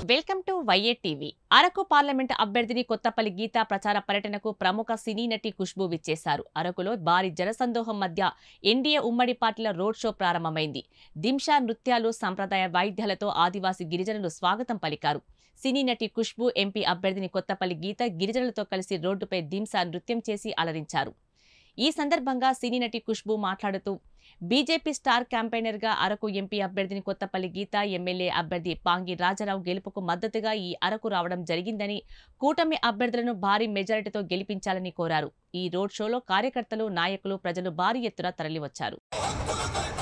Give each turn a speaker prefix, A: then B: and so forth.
A: welcome to YA TV Araku parliament అభ్యర్థిని కొత్తపల్లి గీతా ప్రచార పర్యటనకు ప్రముఖ సినీ నటి ఖుష్బూ విచ్చేశారు అరకులో భారీ జనసందోహం మధ్య ఎన్డీఏ ఉమ్మడి పార్టీల రోడ్ షో ప్రారంభమైంది దింషా నృత్యాలు సంప్రదాయ వాయిద్యాలతో ఆదివాసీ గిరిజనులు స్వాగతం పలికారు సినీ నటి ఖుష్బూ ఎంపీ అభ్యర్థిని కొత్తపల్లి గీత గిరిజనులతో కలిసి రోడ్డుపై దింసా నృత్యం చేసి అలరించారు ఈ సందర్భంగా సినీ నటి ఖుష్బూ మాట్లాడుతూ బీజేపీ స్టార్ క్యాంపెయినర్గా అరకు ఎంపీ అభ్యర్థిని కొత్తపల్లి గీత ఎమ్మెల్యే అభ్యర్థి పాంగి రాజారావు గెలుపుకు మద్దతుగా ఈ అరకు రావడం జరిగిందని కూటమి అభ్యర్థులను భారీ మెజారిటీతో గెలిపించాలని కోరారు ఈ రోడ్ షోలో కార్యకర్తలు నాయకులు ప్రజలు భారీ ఎత్తున తరలివచ్చారు